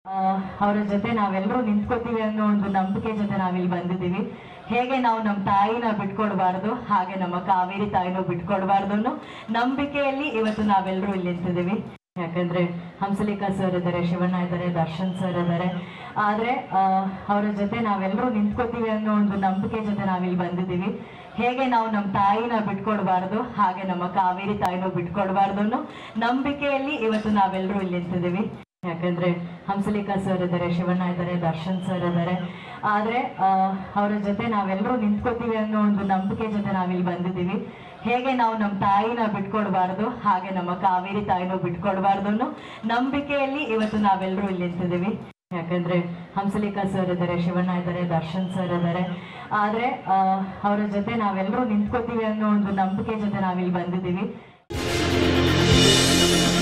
ಅವರ ಜೊತೆ ನಾವೆಲ್ಲರೂ ನಿಂತ್ಕೋತೀವಿ ಅನ್ನೋ ಒಂದು ನಂಬಿಕೆ ಜೊತೆ ನಾವಿಲ್ಲಿ ಬಂದಿದ್ದೀವಿ ಹೇಗೆ ನಾವು ನಮ್ಮ ತಾಯಿನ ಬಿಟ್ಕೊಡ್ಬಾರ್ದು ಹಾಗೆ ನಮ್ಮ ಕಾವೇರಿ ತಾಯಿನೂ ಬಿಟ್ಕೊಡ್ಬಾರ್ದು ಅನ್ನೋ ನಂಬಿಕೆಯಲ್ಲಿ ಇವತ್ತು ನಾವೆಲ್ಲರೂ ಇಲ್ಲಿ ನಿಂತಿದ್ದೀವಿ ಯಾಕಂದ್ರೆ ಹಂಸಲೇಖ ಸರ್ ಇದ್ದಾರೆ ಶಿವಣ್ಣ ಇದ್ದಾರೆ ದರ್ಶನ್ ಸರ್ ಇದ್ದಾರೆ ಆದ್ರೆ ಆ, ಅವರ ಜೊತೆ ನಾವೆಲ್ಲರೂ ನಿಂತ್ಕೋತೀವಿ ಅನ್ನೋ ಒಂದು ನಂಬಿಕೆ ಜೊತೆ ನಾವಿಲ್ಲಿ ಬಂದಿದ್ದೀವಿ ಹೇಗೆ ನಾವು ನಮ್ಮ ತಾಯಿನ ಬಿಟ್ಕೊಡ್ಬಾರ್ದು ಹಾಗೆ ನಮ್ಮ ಕಾವೇರಿ ತಾಯಿನೂ ಬಿಟ್ಕೊಡ್ಬಾರ್ದು ಅನ್ನೋ ನಂಬಿಕೆಯಲ್ಲಿ ಇವತ್ತು ನಾವೆಲ್ಲರೂ ಇಲ್ಲಿ ನಿಂತಿದ್ದೀವಿ ಯಾಕಂದ್ರೆ ಹಂಸಲೇಖ ಸರ್ ಇದ್ದಾರೆ ಶಿವಣ್ಣ ಇದ್ದಾರೆ ದರ್ಶನ್ ಸರ್ ಇದ್ದಾರೆ ಆದ್ರೆ ಆ, ಅವರ ಜೊತೆ ನಾವೆಲ್ಲರೂ ನಿಂತ್ಕೋತೀವಿ ಅನ್ನೋ ಒಂದು ನಂಬಿಕೆ ಜೊತೆ ನಾವಿಲ್ಲಿ ಬಂದಿದ್ದೀವಿ ಹೇಗೆ ನಾವು ನಮ್ಮ ತಾಯಿನ ಬಿಟ್ಕೊಡ್ಬಾರ್ದು ಹಾಗೆ ನಮ್ಮ ಕಾವೇರಿ ತಾಯಿನೂ ಬಿಟ್ಕೊಡ್ಬಾರ್ದು ಅನ್ನೋ ನಂಬಿಕೆಯಲ್ಲಿ ಇವತ್ತು ನಾವೆಲ್ಲರೂ ಇಲ್ಲಿ ನಿಂತಿದ್ದೀವಿ ಯಾಕಂದ್ರೆ ಹಂಸಲೇಖ ಸರ್ ಇದ್ದಾರೆ ಶಿವಣ್ಣ ಇದ್ದಾರೆ ದರ್ಶನ್ ಸರ್ ಇದ್ದಾರೆ ಆದ್ರೆ ಆ, ಅವರ ಜೊತೆ ನಾವೆಲ್ಲರೂ ನಿಂತ್ಕೋತೀವಿ ಅನ್ನೋ ಒಂದು ನಂಬಿಕೆ ಜೊತೆ ನಾವಿಲ್ಲಿ ಬಂದಿದ್ದೀವಿ